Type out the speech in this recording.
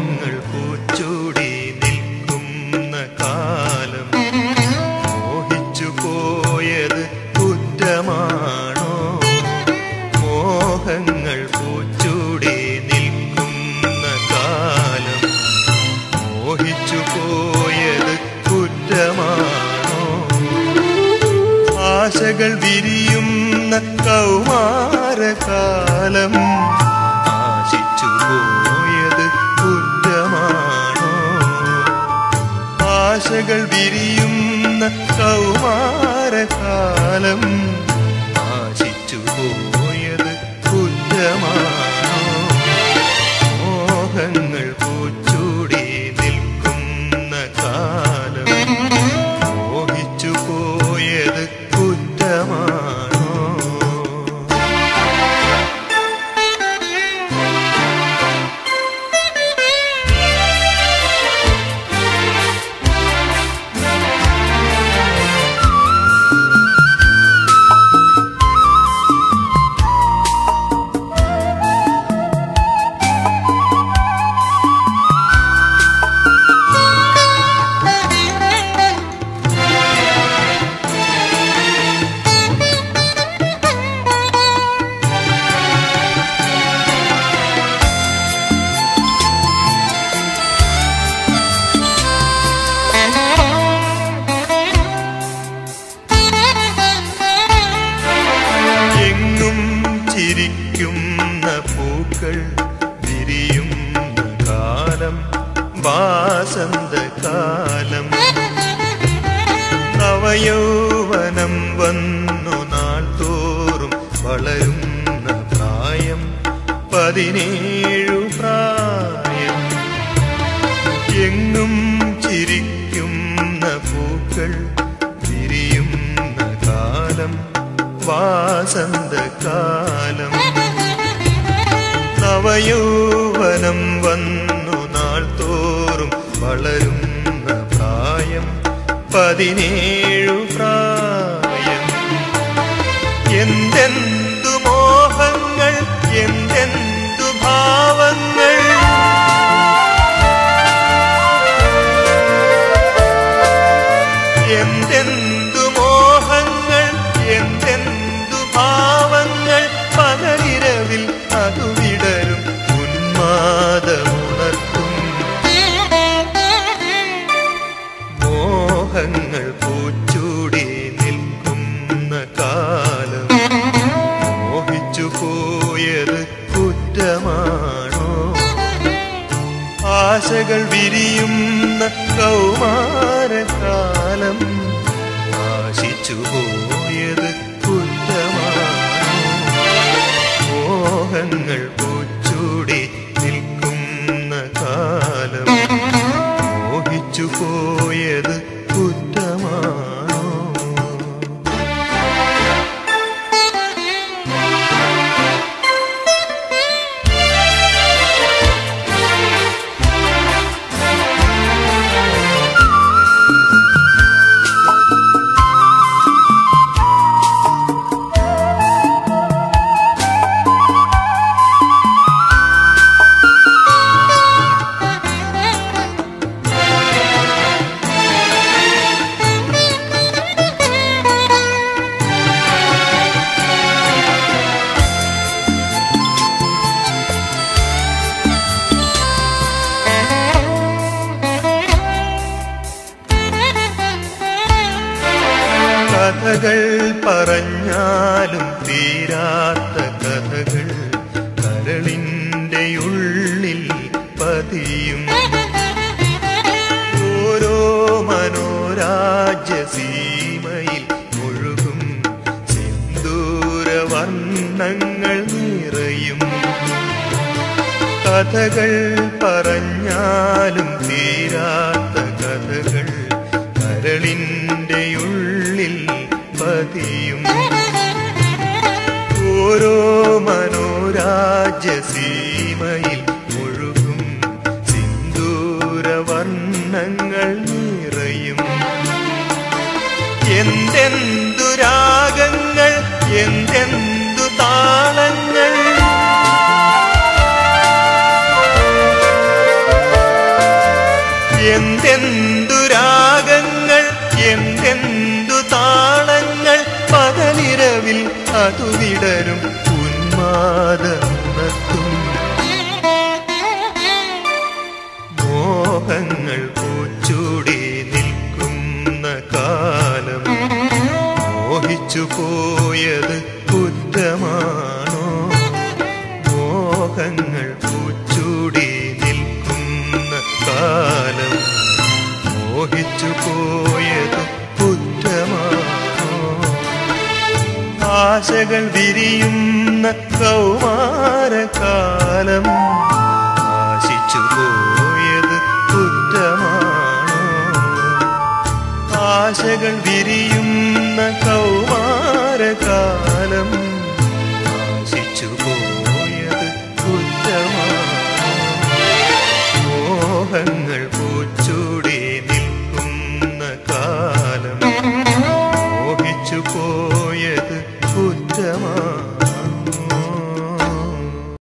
മോഹങ്ങൾ പൂച്ചൂടി നിൽക്കുന്ന കാലം മോഹിച്ചു പോയത് കുറ്റമാണോ മോഹങ്ങൾ പൂച്ചൂടി നിൽക്കുന്ന കാലം മോഹിച്ചു പോയത് കുറ്റമാണോ ആശകൾ വിരിയുന്ന കൗമാരകാലം ആശിച്ചു പോയത് കുറ്റമാണോ ആശകൾ വിരിയുന്ന കൗമാരകാലം ആശിച്ചു പോയത് കുറ്റമാണോ മോഹങ്ങൾ പൂച്ചൂടി നിൽക്കുന്ന കാലം മോഹിച്ചു പോയത് കുറ്റമാണോ എങ്ങും ചിരിക്കുന്ന പൂക്കൾ വിരിയുന്ന കാലം വാസന്തകാലം നവയൗവനം വന്നു നാൾ തോറും വളരുന്ന പ്രായം പതിനേഴു പ്രായം എങ്ങും ചിരിക്കുന്ന പൂക്കൾ വിരിയുന്ന കാലം വാസന്തകാലം നവയൗവനം വന്നു നാൾ തോറും വളരുന്ന പ്രായം പതിനേഴു പ്രായം എന്തെന്തു മോഹങ്ങൾ എന്തെന്തു ഭാവങ്ങൾ എന്തെന്തു മോഹങ്ങൾ എന്തെന്തു ഭാവങ്ങൾ പകലിരവിൽ അതു വിടരും ഉന്മാദമുണർത്തും മോഹങ്ങൾ പൂച്ചൂടി നിൽക്കുന്ന കാലം മോഹിച്ചു പോയത് കുറ്റമാണോ ആശകൾ വിരിയുന്ന കൗമാരകാലം ആശിച്ചു പോയത് കുറ്റമാണോ മോഹങ്ങൾ പൂച്ചൂടി നിൽക്കുന്ന കാലം മോഹിച്ചു പോയത് കുറ്റമാണോ കഥകൾ പറഞ്ഞാലും തീരാത്ത കഥകൾ കരളിൻ്റെ ഉള്ളിൽ പതിയും ഓരോ മനോരാജ്യ സീമയിൽ ഒഴുകും സിന്ദൂര വർണ്ണങ്ങൾ നിറയും കഥകൾ പറഞ്ഞാലും തീരാത്ത കഥകൾ കരളിൻ്റെ ഉള്ളിൽ പതിയും ഓരോ മനോരാജ്യ സീമയിൽ ഒഴുകും സിന്ദൂര വർണ്ണങ്ങൾ നിറയും എന്തെന്തു രാഗങ്ങൾ എന്തെന്തു താളങ്ങൾ എന്തെന്തു രാഗങ്ങൾ എന്തെന്തു താളങ്ങൾ പകലിരവിൽ അതു വിടരും ഉന്മാദമുണർത്തും മോഹങ്ങൾ പൂച്ചൂടി നിൽക്കുന്ന കാലം മോഹിച്ചു പോയത് കുറ്റമാണോ മോഹങ്ങൾ പൂച്ചൂടി നിൽക്കുന്ന കാലം മോഹിച്ചു പോയത് കുറ്റമാണോ ആശകൾ വിരിയുന്ന കൗമാര